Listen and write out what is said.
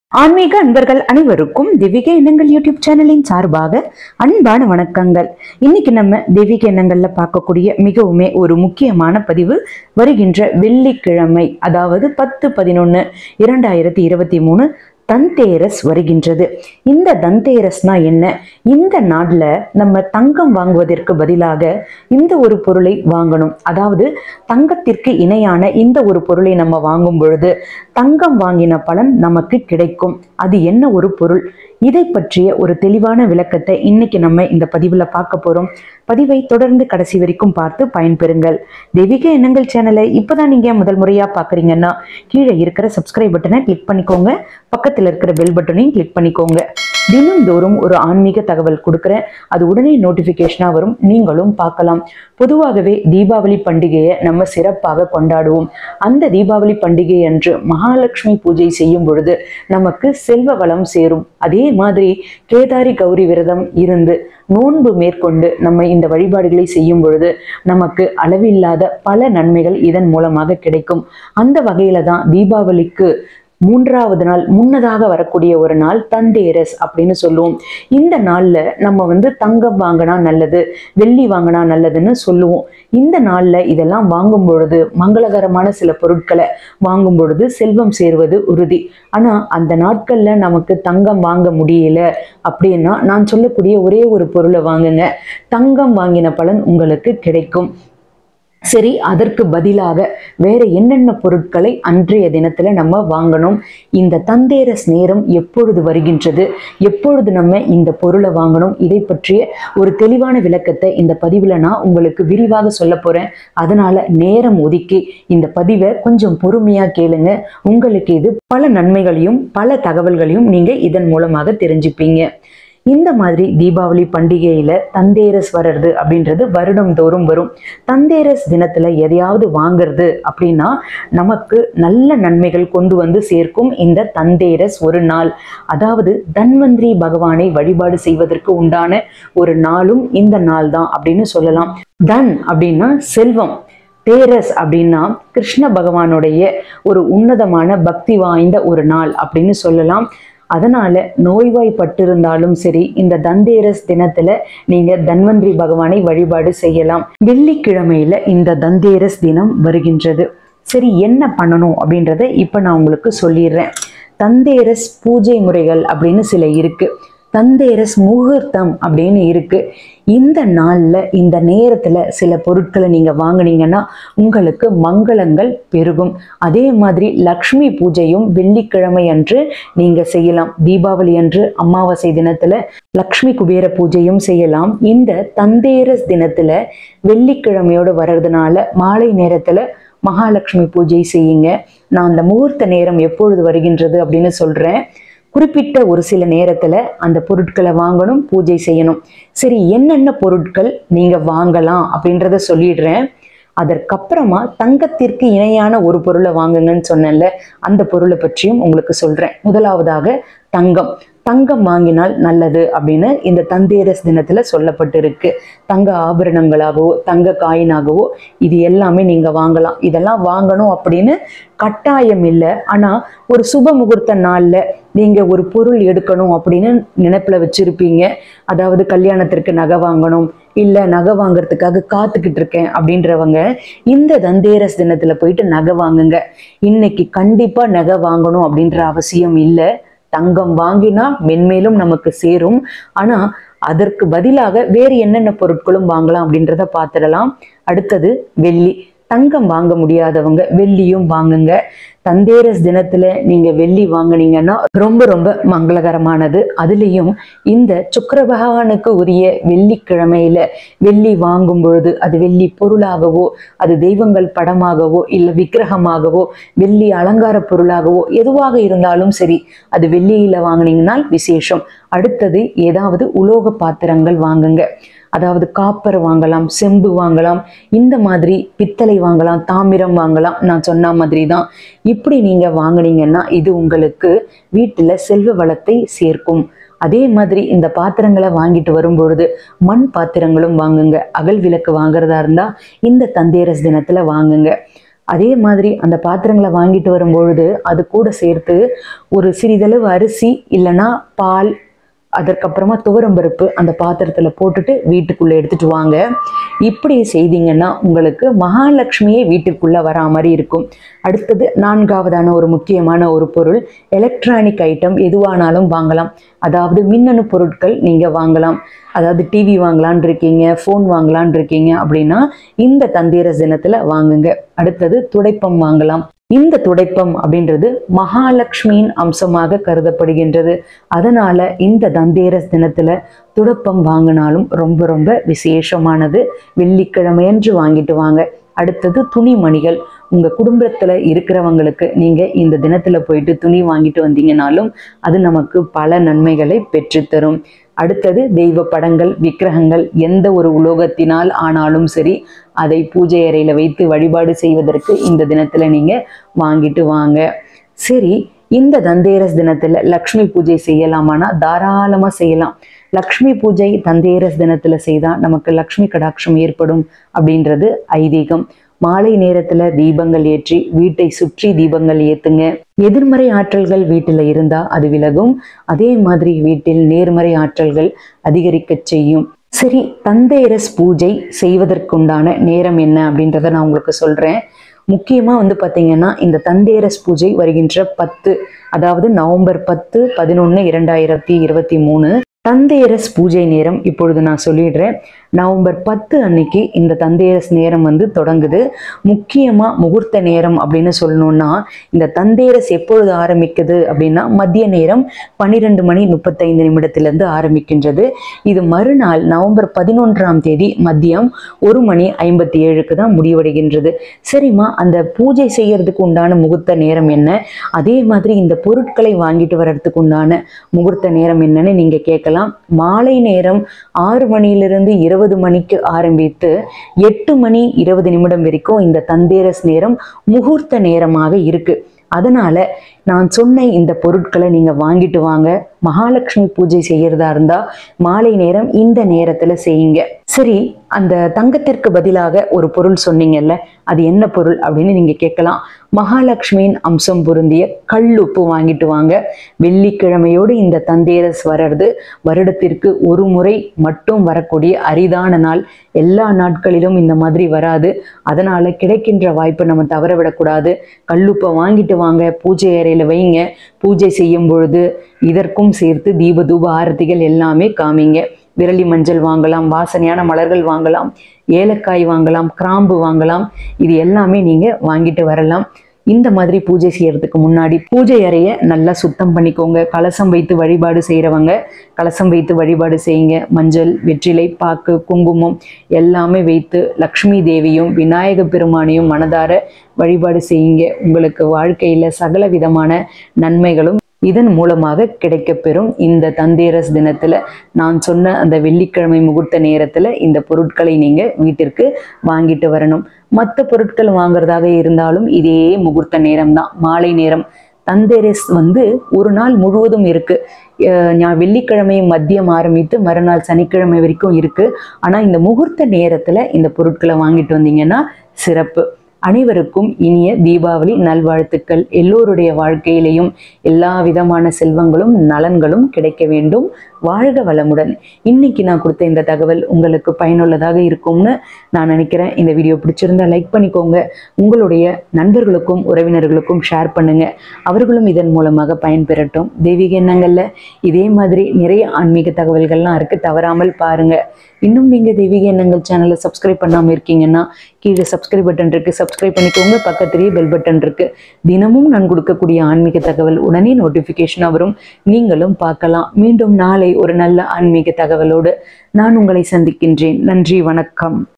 ஆன்மீக அன்பர்கள் அனைவருக்கும் தெய்வீக எண்ணங்கள் யூடியூப் சேனலின் சார்பாக அன்பான வணக்கங்கள் இன்னைக்கு நம்ம தெய்வீக எண்ணங்கள்ல பார்க்கக்கூடிய மிகவுமே ஒரு முக்கியமான பதிவு வருகின்ற வெள்ளிக்கிழமை அதாவது பத்து பதினொன்னு இரண்டாயிரத்தி இருபத்தி மூணு தந்தேரஸ் வருகின்றது இந்த தந்தேரஸ்னா என்ன இந்த நாள்ல நம்ம தங்கம் வாங்குவதற்கு பதிலாக இந்த ஒரு பொருளை வாங்கணும் அதாவது தங்கத்திற்கு இணையான இந்த ஒரு பொருளை நம்ம வாங்கும் பொழுது தங்கம் வாங்கின பலன் நமக்கு கிடைக்கும் அது என்ன ஒரு பொருள் இதை பற்றிய ஒரு தெளிவான விளக்கத்தை இன்னைக்கு நம்ம இந்த பதிவுல பார்க்க போறோம் பதிவை தொடர்ந்து கடைசி வரைக்கும் பார்த்து பயன்பெறுங்கள் தெய்வீக எண்ணங்கள் சேனலை இப்பதான் நீங்க முதல் முறையா பாக்குறீங்கன்னா கீழே இருக்கிற சப்ஸ்கிரைப் பட்டனை கிளிக் பண்ணிக்கோங்க பக்கத்தில் இருக்கிற பெல் பட்டனையும் கிளிக் பண்ணிக்கோங்க தினந்தோறும் ஒரு ஆன்மீக தகவல் கொடுக்குறேன் அது உடனே நோட்டிஃபிகேஷனாக வரும் நீங்களும் பார்க்கலாம் பொதுவாகவே தீபாவளி பண்டிகையை நம்ம சிறப்பாக கொண்டாடுவோம் அந்த தீபாவளி பண்டிகை அன்று மகாலட்சுமி பூஜை செய்யும் பொழுது நமக்கு செல்வ வளம் சேரும் அதே மாதிரி கேதாரி கௌரி விரதம் இருந்து நோன்பு மேற்கொண்டு நம்ம இந்த வழிபாடுகளை செய்யும் பொழுது நமக்கு அளவில்லாத பல நன்மைகள் இதன் மூலமாக கிடைக்கும் அந்த வகையில தான் தீபாவளிக்கு மூன்றாவது நாள் முன்னதாக வரக்கூடிய ஒரு நாள் தந்தேரஸ் அப்படின்னு சொல்லுவோம் இந்த நாள்ல நம்ம வந்து தங்கம் வாங்கினா நல்லது வெள்ளி வாங்கினா நல்லதுன்னு சொல்லுவோம் இந்த நாள்ல இதெல்லாம் வாங்கும் பொழுது மங்களகரமான சில பொருட்களை வாங்கும் பொழுது செல்வம் சேருவது உறுதி ஆனா அந்த நாட்கள்ல நமக்கு தங்கம் வாங்க முடியல அப்படின்னா நான் சொல்லக்கூடிய ஒரே ஒரு பொருளை வாங்குங்க தங்கம் வாங்கின பலன் உங்களுக்கு கிடைக்கும் சரி அதற்கு பதிலாக வேற என்னென்ன பொருட்களை அன்றைய தினத்துல நம்ம வாங்கணும் இந்த தந்தேரஸ் நேரம் எப்பொழுது வருகின்றது எப்பொழுது நம்ம இந்த பொருளை வாங்கணும் இதை பற்றிய ஒரு தெளிவான விளக்கத்தை இந்த பதிவுல நான் உங்களுக்கு விரிவாக சொல்ல போறேன் அதனால நேரம் ஒதுக்கி இந்த பதிவை கொஞ்சம் பொறுமையா கேளுங்க உங்களுக்கு இது பல நன்மைகளையும் பல தகவல்களையும் நீங்க இதன் மூலமாக தெரிஞ்சுப்பீங்க இந்த மாதிரி தீபாவளி பண்டிகையில தந்தேரஸ் வர்றது அப்படின்றது வருடம் தோறும் வரும் தந்தேரஸ் தினத்துல எதையாவது வாங்குறது அப்படின்னா நமக்கு நல்ல நன்மைகள் கொண்டு வந்து சேர்க்கும் இந்த தந்தேரஸ் ஒரு நாள் அதாவது தன்வந்திரி பகவானை வழிபாடு செய்வதற்கு உண்டான ஒரு நாளும் இந்த நாள் தான் அப்படின்னு சொல்லலாம் தன் அப்படின்னா செல்வம் தேரஸ் அப்படின்னா கிருஷ்ண பகவானுடைய ஒரு உன்னதமான பக்தி வாய்ந்த ஒரு நாள் அப்படின்னு சொல்லலாம் அதனால நோய்வாய்ப்பட்டிருந்தாலும் சரி இந்த தந்தேரஸ் தினத்துல நீங்க தன்வந்திரி பகவானை வழிபாடு செய்யலாம் வெள்ளிக்கிழமையில இந்த தந்தேரஸ் தினம் வருகின்றது சரி என்ன பண்ணணும் அப்படின்றத இப்ப நான் உங்களுக்கு சொல்லிடுறேன் தந்தேரஸ் பூஜை முறைகள் அப்படின்னு சில இருக்கு தந்தேரஸ் முகூர்த்தம் அப்படின்னு இருக்கு இந்த நாள்ல இந்த நேரத்துல சில பொருட்களை நீங்க வாங்குனீங்கன்னா உங்களுக்கு மங்களங்கள் பெருகும் அதே மாதிரி லக்ஷ்மி பூஜையும் வெள்ளிக்கிழமை அன்று நீங்க செய்யலாம் தீபாவளி அன்று அமாவாசை தினத்துல லக்ஷ்மி குபேர பூஜையும் செய்யலாம் இந்த தந்தேரஸ் தினத்துல வெள்ளிக்கிழமையோடு வர்றதுனால மாலை நேரத்துல மகாலட்சுமி பூஜை செய்யுங்க நான் அந்த முகூர்த்த நேரம் எப்பொழுது வருகின்றது அப்படின்னு சொல்றேன் குறிப்பிட்ட ஒரு சில நேரத்துல அந்த பொருட்களை வாங்கணும் பூஜை செய்யணும் சரி என்னென்ன பொருட்கள் நீங்க வாங்கலாம் அப்படின்றத சொல்லிடுறேன் அதற்கப்புறமா தங்கத்திற்கு இணையான ஒரு பொருளை வாங்குங்கன்னு சொன்னேன்ல அந்த பொருளை பற்றியும் உங்களுக்கு சொல்றேன் முதலாவதாக தங்கம் தங்கம் வாங்கினால் நல்லது அப்படின்னு இந்த தந்தேரஸ் தினத்துல சொல்லப்பட்டிருக்கு தங்க ஆபரணங்களாகவோ தங்க காயினாகவோ இது எல்லாமே நீங்க வாங்கலாம் இதெல்லாம் வாங்கணும் அப்படின்னு கட்டாயம் இல்லை ஆனா ஒரு சுப முகூர்த்த நாள்ல நீங்க ஒரு பொருள் எடுக்கணும் அப்படின்னு நினைப்புல வச்சிருப்பீங்க அதாவது கல்யாணத்திற்கு நகை வாங்கணும் இல்ல நகை வாங்குறதுக்காக காத்துக்கிட்டு இருக்கேன் அப்படின்றவங்க இந்த தந்தேரஸ் தினத்துல போயிட்டு நகை வாங்குங்க இன்னைக்கு கண்டிப்பா நகை வாங்கணும் அப்படின்ற அவசியம் இல்லை தங்கம் வாங்கினா மென்மேலும் நமக்கு சேரும் ஆனா அதற்கு பதிலாக வேறு என்னென்ன பொருட்களும் வாங்கலாம் அப்படின்றத பார்த்துடலாம் அடுத்தது வெள்ளி தங்கம் வாங்க முடியாதவங்க வெள்ளியும் வாங்குங்க தந்தேரஸ் தினத்துல நீங்க வெள்ளி வாங்குனீங்கன்னா ரொம்ப ரொம்ப மங்களகரமானது அதுலேயும் இந்த சுக்கர பகவானுக்கு உரிய வெள்ளிக்கிழமையில வெள்ளி வாங்கும் பொழுது அது வெள்ளி பொருளாகவோ அது தெய்வங்கள் படமாகவோ இல்லை விக்கிரகமாகவோ வெள்ளி அலங்கார பொருளாகவோ எதுவாக இருந்தாலும் சரி அது வெள்ளியில வாங்கினீங்கன்னா விசேஷம் அடுத்தது ஏதாவது உலோக பாத்திரங்கள் வாங்குங்க அதாவது காப்பர் வாங்கலாம் செம்பு வாங்கலாம் இந்த மாதிரி பித்தளை வாங்கலாம் தாமிரம் வாங்கலாம் நான் சொன்ன மாதிரி தான் இப்படி நீங்க வாங்குனீங்கன்னா இது உங்களுக்கு வீட்டுல செல்வ வளத்தை சேர்க்கும் அதே மாதிரி இந்த பாத்திரங்களை வாங்கிட்டு வரும் பொழுது மண் பாத்திரங்களும் வாங்குங்க அகல் விளக்கு வாங்குறதா இருந்தா இந்த தந்தேரஸ் தினத்துல வாங்குங்க அதே மாதிரி அந்த பாத்திரங்களை வாங்கிட்டு வரும்பொழுது அது கூட சேர்த்து ஒரு சிறிதளவு அரிசி இல்லைன்னா பால் அதற்கப்புறமா துவரம்பருப்பு அந்த பாத்திரத்தில் போட்டுட்டு வீட்டுக்குள்ளே எடுத்துட்டு வாங்க இப்படி செய்தீங்கன்னா உங்களுக்கு மகாலட்சுமியே வீட்டுக்குள்ளே வரா மாதிரி இருக்கும் அடுத்தது நான்காவதான ஒரு முக்கியமான ஒரு பொருள் எலக்ட்ரானிக் ஐட்டம் எதுவானாலும் வாங்கலாம் அதாவது மின்னணு பொருட்கள் நீங்கள் வாங்கலாம் அதாவது டிவி வாங்கலான் இருக்கீங்க ஃபோன் வாங்கலான் இருக்கீங்க அப்படின்னா இந்த தந்தீரஸ் தினத்தில் வாங்குங்க அடுத்தது துடைப்பம் வாங்கலாம் இந்த துடைப்பம் அப்படின்றது மகாலட்சுமியின் அம்சமாக கருதப்படுகின்றது அதனால இந்த தந்தேரஸ் தினத்துல துடைப்பம் வாங்கினாலும் ரொம்ப ரொம்ப விசேஷமானது வெள்ளிக்கிழமையன்று வாங்கிட்டு வாங்க அடுத்தது துணிமணிகள் உங்க குடும்பத்துல இருக்கிறவங்களுக்கு நீங்க இந்த தினத்துல போயிட்டு துணி வாங்கிட்டு வந்தீங்கனாலும் அது நமக்கு பல நன்மைகளை பெற்றுத்தரும் அடுத்தது தெய்வ படங்கள் விக்கிரகங்கள் எந்த ஒரு உலோகத்தினால் ஆனாலும் சரி அதை பூஜை அறையில வைத்து வழிபாடு செய்வதற்கு இந்த தினத்துல நீங்க வாங்கிட்டு வாங்க சரி இந்த தந்தேரஸ் தினத்துல லக்ஷ்மி பூஜை செய்யலாமானா தாராளமா செய்யலாம் லக்ஷ்மி பூஜை தந்தேரஸ் தினத்துல செய்தா நமக்கு லக்ஷ்மி கடாட்சம் ஏற்படும் அப்படின்றது ஐதீகம் மாலை நேரத்துல தீபங்கள் ஏற்றி வீட்டை சுற்றி தீபங்கள் ஏத்துங்க எதிர்மறை ஆற்றல்கள் வீட்டில் இருந்தா அது விலகும் அதே மாதிரி வீட்டில் நேர்மறை ஆற்றல்கள் அதிகரிக்கச் செய்யும் சரி தந்தேரஸ் பூஜை செய்வதற்குண்டான நேரம் என்ன அப்படின்றத நான் உங்களுக்கு சொல்றேன் முக்கியமா வந்து பாத்தீங்கன்னா இந்த தந்தேரஸ் பூஜை வருகின்ற பத்து அதாவது நவம்பர் பத்து பதினொன்று இரண்டாயிரத்தி இருபத்தி மூணு தந்தேரஸ் பூஜை நேரம் இப்பொழுது நான் சொல்லிடுறேன் நவம்பர் பத்து அன்னைக்கு இந்த தந்தேரஸ் நேரம் வந்து தொடங்குது முக்கியமாக முகூர்த்த நேரம் அப்படின்னு சொல்லணும்னா இந்த தந்தேரஸ் எப்பொழுது ஆரம்பிக்குது அப்படின்னா மதிய நேரம் பன்னிரெண்டு மணி முப்பத்தைந்து நிமிடத்திலிருந்து ஆரம்பிக்கின்றது இது மறுநாள் நவம்பர் பதினொன்றாம் தேதி மதியம் ஒரு மணி ஐம்பத்தி ஏழுக்கு தான் முடிவடைகின்றது சரிம்மா அந்த பூஜை செய்யறதுக்கு உண்டான முகூர்த்த நேரம் என்ன அதே மாதிரி இந்த பொருட்களை வாங்கிட்டு வர்றதுக்கு உண்டான முகூர்த்த நேரம் என்னன்னு நீங்க கேட்கலாம் மாலை நேரம் ஆறு மணியிலிருந்து இருபது மணிக்கு ஆரம்பித்து எட்டு மணி இருபது நிமிடம் வரைக்கும் இந்த தந்தேரஸ் நேரம் முகூர்த்த நேரமாக இருக்கு அதனால நான் சொன்ன இந்த பொருட்களை நீங்க வாங்கிட்டு வாங்க மகாலட்சுமி பூஜை செய்யறதா இருந்தா மாலை நேரம் இந்த நேரத்துல செய்யுங்க சரி அந்த தங்கத்திற்கு பதிலாக ஒரு பொருள் சொன்னீங்கல்ல அது என்ன பொருள் அப்படின்னு நீங்க கேட்கலாம் மகாலட்சுமியின் அம்சம் பொருந்திய கல்லுப்பு வாங்கிட்டு வாங்க வெள்ளிக்கிழமையோடு இந்த தந்தேரஸ் வர்றது வருடத்திற்கு ஒரு முறை மட்டும் வரக்கூடிய அரிதான நாள் எல்லா நாட்களிலும் இந்த மாதிரி வராது அதனால கிடைக்கின்ற வாய்ப்பை நம்ம தவற விடக்கூடாது கல்லுப்பை வாங்கிட்டு வாங்க பூஜை அறையில வைங்க பூஜை செய்யும் பொழுது இதற்கும் சேர்த்து தீப தூப ஆரத்திகள் எல்லாமே காமிங்க விரலி மஞ்சள் வாங்கலாம் வாசனையான மலர்கள் வாங்கலாம் ஏலக்காய் வாங்கலாம் கிராம்பு வாங்கலாம் இது எல்லாமே நீங்க வாங்கிட்டு வரலாம் இந்த மாதிரி பூஜை செய்யறதுக்கு முன்னாடி பூஜை அறையை நல்லா சுத்தம் பண்ணிக்கோங்க கலசம் வைத்து வழிபாடு செய்கிறவங்க கலசம் வைத்து வழிபாடு செய்யுங்க மஞ்சள் வெற்றிலை பாக்கு குங்குமம் எல்லாமே வைத்து லக்ஷ்மி தேவியும் விநாயக பெருமானையும் மனதார வழிபாடு செய்யுங்க உங்களுக்கு வாழ்க்கையில சகல விதமான நன்மைகளும் இதன் மூலமாக கிடைக்கப்பெறும் இந்த தந்தேரஸ் தினத்துல நான் சொன்ன அந்த வெள்ளிக்கிழமை முகூர்த்த நேரத்துல இந்த பொருட்களை நீங்க வீட்டிற்கு வாங்கிட்டு வரணும் மற்ற பொருட்கள் வாங்குறதாக இருந்தாலும் இதே முகூர்த்த நேரம் தான் மாலை நேரம் தந்தேரஸ் வந்து ஒரு நாள் முழுவதும் இருக்கு அஹ் ஞா- வெள்ளிக்கிழமை மதியம் ஆரம்பித்து மறுநாள் சனிக்கிழமை வரைக்கும் இருக்கு ஆனா இந்த முகூர்த்த நேரத்துல இந்த பொருட்களை வாங்கிட்டு வந்தீங்கன்னா சிறப்பு அனைவருக்கும் இனிய தீபாவளி நல்வாழ்த்துக்கள் எல்லோருடைய வாழ்க்கையிலையும் எல்லா விதமான செல்வங்களும் நலன்களும் கிடைக்க வேண்டும் வாழ்க வளமுடன் இன்னைக்கு நான் கொடுத்த இந்த தகவல் உங்களுக்கு பயனுள்ளதாக இருக்கும்னு நான் நினைக்கிறேன் இந்த வீடியோ பிடிச்சிருந்தா லைக் பண்ணிக்கோங்க உங்களுடைய நண்பர்களுக்கும் உறவினர்களுக்கும் ஷேர் பண்ணுங்க அவர்களும் இதன் மூலமாக பயன்பெறட்டும் தெய்வீக எண்ணங்கள்ல இதே மாதிரி நிறைய ஆன்மீக தகவல்கள்லாம் இருக்கு தவறாமல் பாருங்க இன்னும் நீங்க தெய்வீக எண்ணங்கள் சேனலை சப்ஸ்கிரைப் பண்ணாம இருக்கீங்கன்னா கீழே சப்ஸ்கிரைப் பட்டன் இருக்கு சப்ஸ்கிரைப் பண்ணிக்கோங்க பக்கத்திலேயே பெல் பட்டன் இருக்கு தினமும் நான் கொடுக்கக்கூடிய ஆன்மீக தகவல் உடனே நோட்டிஃபிகேஷன் வரும் நீங்களும் பார்க்கலாம் மீண்டும் நாளை ஒரு நல்ல ஆன்மீக தகவலோடு நான் உங்களை சந்திக்கின்றேன் நன்றி வணக்கம்